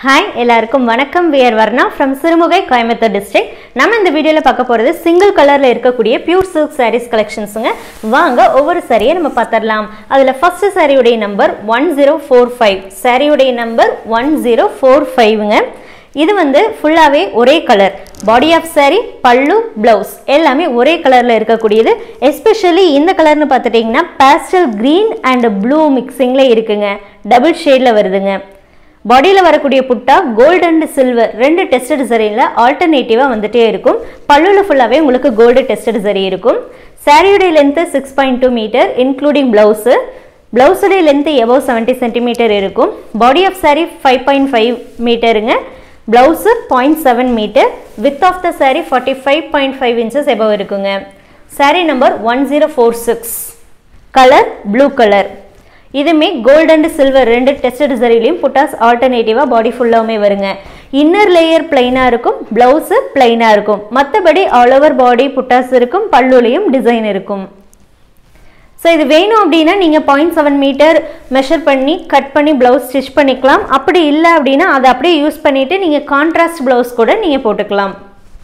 hi எல்லாருக்கும் வணக்கம் we're Varna from Sirumugai Coimbatore district நம்ம இந்த வீடியோவில் பார்க்க போகிறது சிங்கிள் கலரில் இருக்கக்கூடிய பியூர் சில்க் சாரீஸ் கலெக்ஷன்ஸுங்க வாங்க ஒவ்வொரு சாரியை நம்ம பார்த்துடலாம் அதில் ஃபர்ஸ்ட் சாரியுடைய number one zero four five சாரியுடைய நம்பர் ஒன் ஜீரோ ஃபோர் ஃபைவ்ங்க இது வந்து ஃபுல்லாகவே ஒரே colour body of saree pallu blouse எல்லாமே ஒரே கலரில் இருக்கக்கூடியது எஸ்பெஷலி இந்த கலர்னு பார்த்துட்டிங்கன்னா பேஸ்டல் க்ரீன் அண்ட் ப்ளூ மிக்சிங்கில் இருக்குங்க டபுள் ஷேடில் வருதுங்க பாடியில் வரக்கூடிய புட்டா கோல்டு அண்ட் சில்வர் ரெண்டு டெஸ்டட் சரியில் ஆல்டர்னேட்டிவாக வந்துட்டே இருக்கும் பல்லுவில் ஃபுல்லாகவே உங்களுக்கு கோல்டு டெஸ்டட் சரி இருக்கும் சாரியுடைய length six point two meter including blouse ப்ளவுஸுடைய லென்த்து எபவ் செவன்ட்டி சென்டிமீட்டர் இருக்கும் body of saree five point five மீட்டருங்க blouse point seven meter with of the saree forty five point five inches above இருக்குங்க saree number one zero four six colour blue colour இதுமே gold and silver ரெண்டு tested சரிலையும் புட்டாஸ் ஆல்டர்னேட்டிவாக body ஃபுல்லாகவுமே வருங்க inner layer பிளைனாக இருக்கும் blouse பிளைனாக இருக்கும் மற்றபடி ஆல் ஓவர் பாடி புட்டாஸ் இருக்கும் பல்லுலையும் டிசைன் இருக்கும் ஸோ இது வேணும் அப்படின்னா நீங்கள் பாயிண்ட் செவன் மீட்டர் மெஷர் பண்ணி கட் பண்ணி ப்ளவுஸ் ஸ்டிச் பண்ணிக்கலாம் அப்படி இல்லை அப்படின்னா அதை அப்படியே யூஸ் பண்ணிவிட்டு நீங்கள் கான்ட்ராஸ்ட் ப்ளவுஸ் கூட நீங்கள் போட்டுக்கலாம்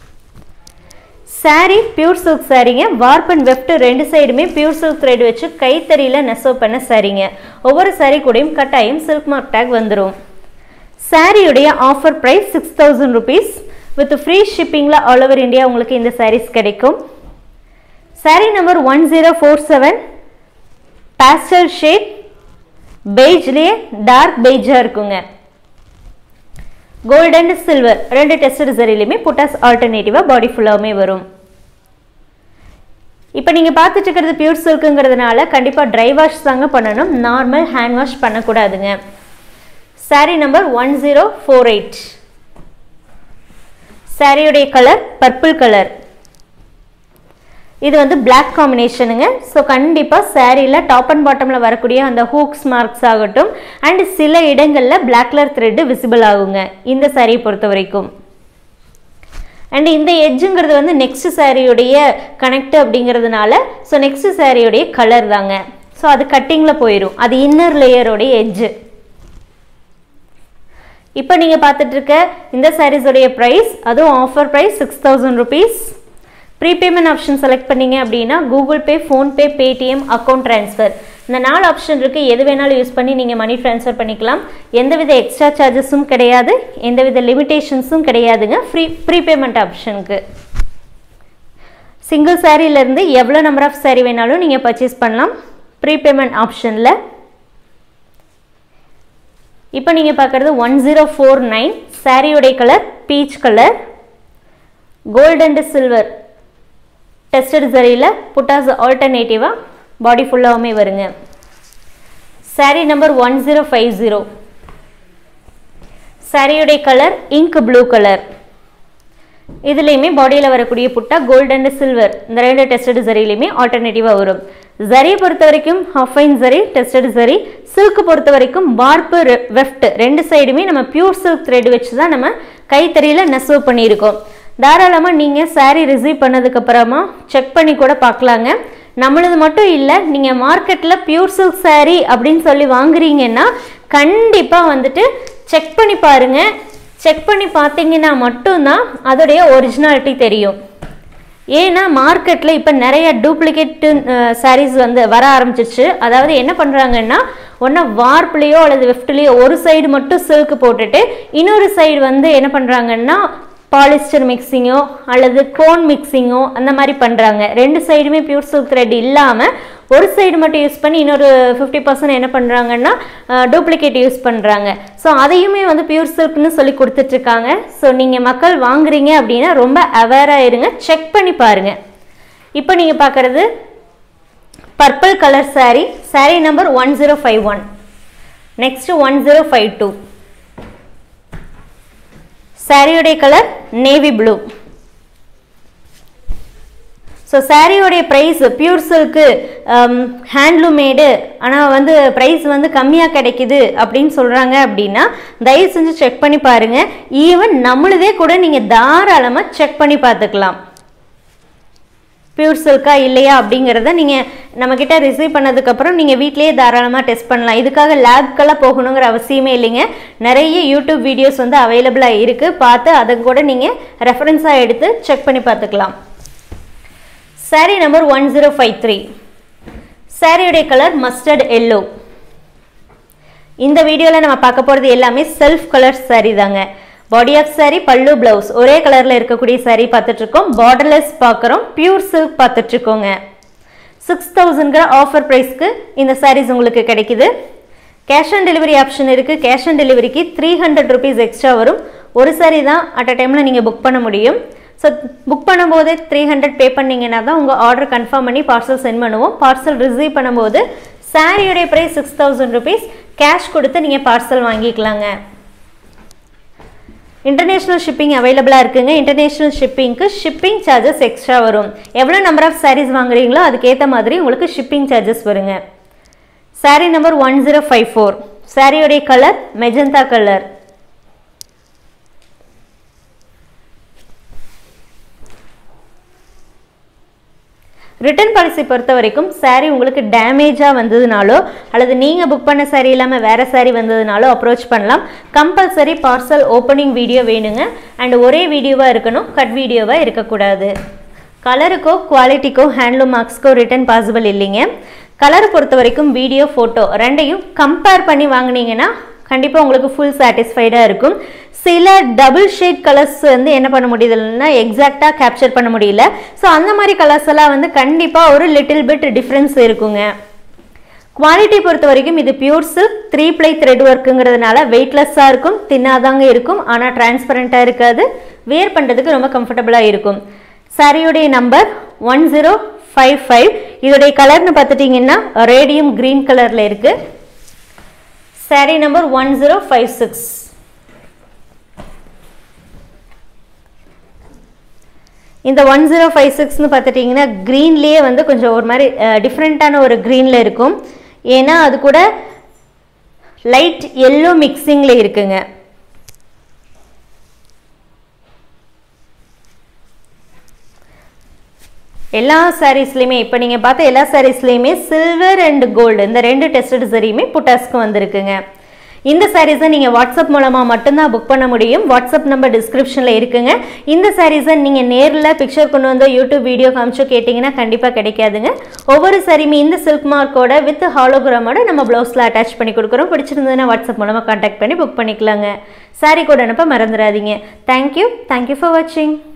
சாரீ பியூர் சில்க் சாரீங்க வார்ப் அண்ட் வெஃப்ட் ரெண்டு சைடுமே பியூர் சில்க் த்ரெட் வச்சு கைத்தறியில் நெசவு பண்ண சாரீங்க ஒவ்வொரு சாரீ கூடயும் கட்டாயம் சில்க் மார்க் டேக் வந்துடும் சாரியுடைய offer price six thousand rupees with free ஷிப்பிங்கில் ஆல் ஓவர் இந்தியா உங்களுக்கு இந்த சாரீஸ் கிடைக்கும் sari number one zero four seven pastel shade பெய்ஜ்லேயே டார்க் பெய்ஜாக இருக்குங்க கோல்டு அண்ட் சில்வர் ரெண்டு டெஸ்டட் சரிலையுமே புட்டாஸ் ஆல்டர்னேட்டிவாக பாடி ஃபுல்லாகவுமே வரும் இப்போ நீங்கள் பார்த்துட்டு இருக்கிறது பியூர் சில்க்குங்கிறதுனால கண்டிப்பாக ட்ரை வாஷ் தாங்க பண்ணணும் நார்மல் ஹேண்ட் வாஷ் பண்ணக்கூடாதுங்க sari number one zero four eight சாரியுடைய கலர் பர்பிள் கலர் இது வந்து பிளாக் காம்பினேஷனுங்க ஸோ கண்டிப்பாக சாரியில் டாப் அண்ட் பாட்டமில் வரக்கூடிய அந்த ஹூக்ஸ் மார்க்ஸ் ஆகட்டும் அண்ட் சில இடங்களில் பிளாக் கலர் த்ரெட்டு விசிபிள் ஆகுங்க இந்த சாரியை பொறுத்த வரைக்கும் அண்ட் இந்த எட்ஜுங்கிறது வந்து நெக்ஸ்ட் சாரியுடைய கனெக்ட் அப்படிங்கிறதுனால ஸோ நெக்ஸ்ட் சாரியுடைய கலர் தாங்க ஸோ அது கட்டிங்கில் போயிடும் அது இன்னர் லேயருடைய எட்ஜு இப்போ நீங்கள் பார்த்துட்டு இருக்க இந்த சாரீஸோடைய ப்ரைஸ் அதுவும் offer price six thousand rupees prepayment option select பண்ணீங்க அப்படின்னா Google Pay PhonePe Paytm account transfer இந்த நாலு ஆப்ஷன் இருக்குது எது வேணாலும் யூஸ் பண்ணி நீங்கள் மணி ட்ரான்ஸ்ஃபர் பண்ணிக்கலாம் எந்தவித எக்ஸ்ட்ரா சார்ஜஸும் கிடையாது எந்தவித லிமிட்டேஷன்ஸும் கிடையாதுங்க ஃப்ரீ ப்ரீபேமெண்ட் ஆப்ஷனுக்கு சிங்கிள் சாரீலேருந்து எவ்வளோ நம்பர் ஆஃப் சாரீ வேணாலும் நீங்கள் பர்ச்சேஸ் பண்ணலாம் ப்ரீபேமெண்ட் ஆப்ஷனில் இப்போ நீங்கள் பார்க்குறது ஒன் ஜீரோ ஃபோர் நைன் சாரியுடைய colour peach colour gold and silver tested சரியில் புட்டாஸ் ஆல்டர்னேட்டிவாக பாடி ஃபுல்லாகவுமே வருங்க sari number one zero five zero சாரியுடைய கலர் இங்க் ப்ளூ கலர் இதுலேயுமே பாடியில் வரக்கூடிய புட்டா கோல்டு அண்ட் சில்வர் இந்த ரெண்டு டெஸ்டட் சரிலையுமே ஆல்டர்னேட்டிவாக வரும் ஜரியை பொறுத்த வரைக்கும் ஹஃபைன் ஜரி டெஸ்டட் ஜரி சில்க்கு பொறுத்த வரைக்கும் வார்ப்பு வெஃப்ட் ரெண்டு சைடுமே நம்ம பியூர் சில்க் த்ரெட் வச்சு தான் நம்ம கைத்தறியில் நெசவு பண்ணியிருக்கோம் தாராளமாக நீங்கள் சாரீ ரிசீவ் பண்ணதுக்கப்புறமா செக் பண்ணி கூட பார்க்கலாங்க நம்மளது மட்டும் இல்லை நீங்கள் மார்க்கெட்டில் பியூர் சில்க் சாரீ அப்படின்னு சொல்லி வாங்குறீங்கன்னா கண்டிப்பாக வந்துட்டு செக் பண்ணி பாருங்கள் செக் பண்ணி பார்த்தீங்கன்னா மட்டும்தான் அதோடைய ஒரிஜினாலிட்டி தெரியும் ஏன்னா மார்க்கெட்டில் இப்போ நிறைய டூப்ளிகேட் சாரீஸ் வந்து வர ஆரம்பிச்சிச்சு அதாவது என்ன பண்ணுறாங்கன்னா ஒன்றா வார்ப்லேயோ அல்லது வெஃப்ட்லேயோ ஒரு சைடு மட்டும் சில்க் போட்டுட்டு இன்னொரு சைடு வந்து என்ன பண்ணுறாங்கன்னா பாலிஸ்டர் மிக்சிங்கோ அல்லது கோன் மிக்சிங்கோ அந்த மாதிரி பண்ணுறாங்க ரெண்டு சைடுமே பியூர் சில்க் த்ரெட் இல்லாமல் ஒரு சைடு மட்டும் யூஸ் பண்ணி இன்னொரு ஃபிஃப்டி பர்சன்ட் என்ன பண்ணுறாங்கன்னா டூப்ளிகேட் யூஸ் பண்ணுறாங்க ஸோ அதையுமே வந்து பியூர் சில்க்னு சொல்லி கொடுத்துட்ருக்காங்க ஸோ நீங்கள் மக்கள் வாங்குறீங்க அப்படின்னா ரொம்ப அவேராக இருங்க செக் பண்ணி பாருங்கள் இப்போ நீங்கள் பார்க்குறது purple colour sari sari number one zero five one next one zero five two சாரியுடைய கலர் நேவி ப்ளூ ஸோ சாரியோடைய price pure silk handloom made ஆனால் வந்து ப்ரைஸ் வந்து கம்மியாக கிடைக்குது அப்படின்னு சொல்கிறாங்க அப்படின்னா தயவு செஞ்சு செக் பண்ணி பாருங்கள் ஈவன் நம்மளதே கூட நீங்கள் தாராளமாக செக் பண்ணி பார்த்துக்கலாம் பியூர் சில்கா இல்லையா அப்படிங்கிறத நீங்கள் நம்மக்கிட்ட ரிசீவ் பண்ணதுக்கப்புறம் நீங்கள் வீட்லேயே தாராளமாக டெஸ்ட் பண்ணலாம் இதுக்காக லேப்க்கெல்லாம் போகணுங்கிற அவசியமே இல்லைங்க நிறைய யூடியூப் வீடியோஸ் வந்து அவைலபிளாக இருக்குது பார்த்து அதை கூட நீங்கள் ரெஃபரன்ஸாக எடுத்து செக் பண்ணி பார்த்துக்கலாம் sari number one zero five three சாரியுடைய கலர் மஸ்டர்ட் எல்லோ இந்த வீடியோவில் நம்ம பார்க்க போகிறது எல்லாமே செல்ஃப் கலர் saree தாங்க body of saree pallu blouse ஒரே கலரில் இருக்கக்கூடிய saree பார்த்துட்டு இருக்கோம் பார்டர்லெஸ் பார்க்குறோம் பியூர் சில்க் பார்த்துட்டு இருக்கோங்க சிக்ஸ் தௌசண்ட்கிற ஆஃபர் ப்ரைஸ்க்கு இந்த sarees உங்களுக்கு கிடைக்குது கேஷ் ஆன் டெலிவரி ஆப்ஷன் இருக்குது கேஷ் ஆன் டெலிவரிக்கு த்ரீ ஹண்ட்ரட் ருபீஸ் எக்ஸ்ட்ரா வரும் ஒரு saree தான் அட் அ டைமில் நீங்கள் புக் பண்ண முடியும் ஸோ புக் பண்ணும்போதே த்ரீ ஹண்ட்ரட் பே பண்ணிங்கன்னா தான் உங்கள் ஆர்டர் கன்ஃபார்ம் பண்ணி பார்சல் சென்ட் பண்ணுவோம் பார்சல் ரிசீவ் பண்ணும்போது சாரியோடைய price six thousand rupees cash கொடுத்து நீங்கள் பார்சல் வாங்கிக்கலாங்க இன்டர்நேஷ்னல் ஷிப்பிங் அவைலபிளாக இருக்குங்க இன்டர்நேஷ்னல் ஷிப்பிங்க்கு ஷிப்பிங் சார்ஜஸ் எக்ஸ்ட்ரா வரும் எவ்வளோ நம்பர் ஆஃப் சாரீஸ் வாங்குறீங்களோ அதுக்கேற்ற மாதிரி உங்களுக்கு ஷிப்பிங் சார்ஜஸ் வருங்க sari number one zero five four சாரியோடைய colour magenta colour return policy பொறுத்த வரைக்கும் saree உங்களுக்கு டேமேஜாக வந்ததுனாலோ அல்லது நீங்கள் புக் பண்ண saree இல்லாமல் வேறு saree வந்ததுனாலோ அப்ரோச் பண்ணலாம் கம்பல்சரி பார்சல் ஓப்பனிங் வீடியோ வேணுங்க அண்ட் ஒரே வீடியோவாக இருக்கணும் கட் வீடியோவாக இருக்கக்கூடாது கலருக்கோ குவாலிட்டிக்கோ ஹேண்ட்லூம் மார்க்ஸ்க்கோ ரிட்டர்ன் பாசிபிள் இல்லைங்க கலரை பொறுத்த வரைக்கும் வீடியோ ஃபோட்டோ ரெண்டையும் கம்பேர் பண்ணி வாங்குனீங்கன்னா கண்டிப்பாக உங்களுக்கு ஃபுல் சாட்டிஸ்ஃபைடாக இருக்கும் சில டபுள் ஷேட் கலர்ஸ் வந்து என்ன பண்ண முடியுதுன்னா எக்ஸாக்டாக கேப்சர் பண்ண முடியல ஸோ அந்த மாதிரி கலர்ஸ் எல்லாம் வந்து கண்டிப்பாக ஒரு லிட்டில் பிட் டிஃப்ரென்ஸ் இருக்குங்க குவாலிட்டி பொறுத்த வரைக்கும் இது pure silk three ply thread ஒர்க்குங்கிறதுனால வெயிட்லெஸ்ஸாக இருக்கும் தின்னாதாங்க இருக்கும் ஆனால் டிரான்ஸ்பரண்ட்டாக இருக்காது வேர் பண்ணுறதுக்கு ரொம்ப கம்ஃபர்டபுளாக இருக்கும் சாரியுடைய number one zero five five இதோடைய கலர்னு பார்த்துட்டிங்கன்னா ரேடியம் க்ரீன் கலரில் இருக்குது sari number one zero five six இந்த ஒன் ஜீரோ ஃபைவ் சிக்ஸ்னு பார்த்துட்டிங்கன்னா க்ரீன்லேயே வந்து கொஞ்சம் ஒரு மாதிரி டிஃப்ரெண்ட்டான ஒரு க்ரீனில் இருக்கும் ஏன்னா அது கூட லைட் எல்லோ மிக்சிங்கில் இருக்குங்க எல்லா சாரீஸ்லையுமே இப்போ நீங்கள் பார்த்த எல்லா சாரீஸ்லையுமே சில்வர் அண்ட் கோல்டு இந்த ரெண்டு டெஸ்டட் சரியுமே புட்டாஸ்க்கு வந்திருக்குங்க இந்த சாரீஸை நீங்கள் வாட்ஸ்அப் மூலமாக மட்டும்தான் புக் பண்ண முடியும் வாட்ஸ்அப் நம்பர் டிஸ்கிரிப்ஷனில் இருக்குங்க இந்த சாரீஸை நீங்கள் நேரில் பிக்சர் கொண்டு வந்து யூடியூப் வீடியோ காமிச்சோ கேட்டிங்கன்னா கண்டிப்பாக கிடைக்காதுங்க ஒவ்வொரு சாரியுமே இந்த சில்க் மார்க்கோட வித் ஹாலோகிராமோட நம்ம ப்ளவுஸில் அட்டாச் பண்ணி கொடுக்குறோம் பிடிச்சிருந்ததுன்னா வாட்ஸ்அப் மூலமாக கான்டாக்ட் பண்ணி புக் பண்ணிக்கலாங்க சாரீ கூட அனுப்ப மறந்துடாதீங்க தேங்க்யூ தேங்க்யூ ஃபார் வாட்சிங்